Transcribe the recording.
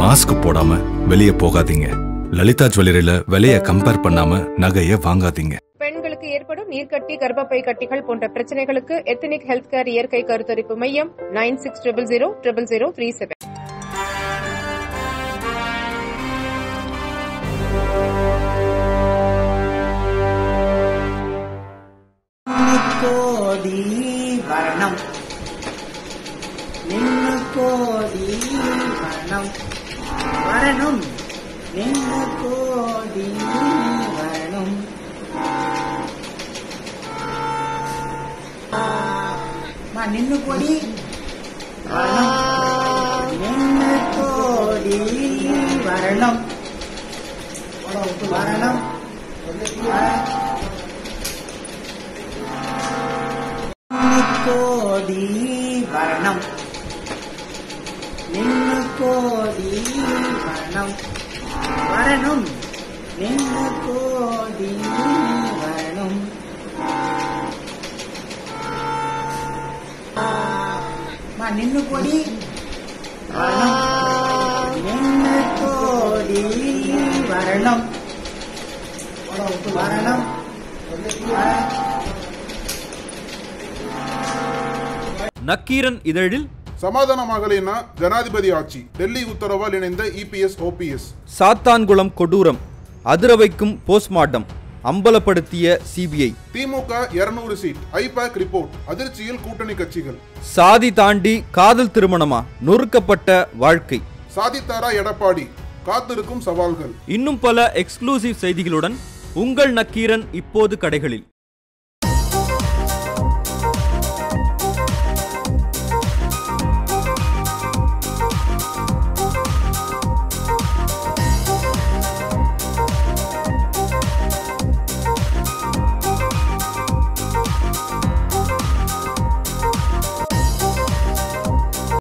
mask போடாம வெளியே போகாதீங்க லலிதா ஜுவல்லரியில விலைய கம்பேர் பண்ணாம நகைய வாங்காதீங்க பெண்களுக்கு ஏற்படும் நீர்க்கட்டி கர்ப்பப்பை கட்டிகள் போன்ற பிரச்சனைகளுக்கு எத்தனிக் ஹெல்த் கேர் இயற்கை கருத்தரிப்பு மையம் nine six triple zero triple zero three seven கோடி வரணம் நின்னு கோடி வரணம் வரணும் நின்னு கோடி வரணும் மா நின்னு கோடி வரணும் நின்னு கோடி வரணும் வரணும் கோடி வரணம் நின்னு கோடி வரணம் வரணும் நின்னு கோடி வரணும் மா நின்னு கோடி வரணும் நின்னு கோடி வரணும் வரணும் நக்கீரன் இதழில் சமாதானமாகலைன்னா ஜனாதிபதி ஆட்சி டெல்லி உத்தரவால் இணைந்த இபிஎஸ் ஓபிஎஸ் சாத்தான்குளம் கொடூரம் அதிர வைக்கும் போஸ்ட்மார்ட்டம் அம்பலப்படுத்திய CBI DMK 200 seat IPAC report அதிர்ச்சியில் கூட்டணி கட்சிகள் சாதி தாண்டி காதல் திருமணமா நொறுக்கப்பட்ட வாழ்க்கை சாதித்தாரா எடப்பாடி காத்திருக்கும் சவால்கள் இன்னும் பல எக்ஸ்க்ளூசிவ் செய்திகளுடன் உங்கள் நக்கீரன் இப்போது கடைகளில்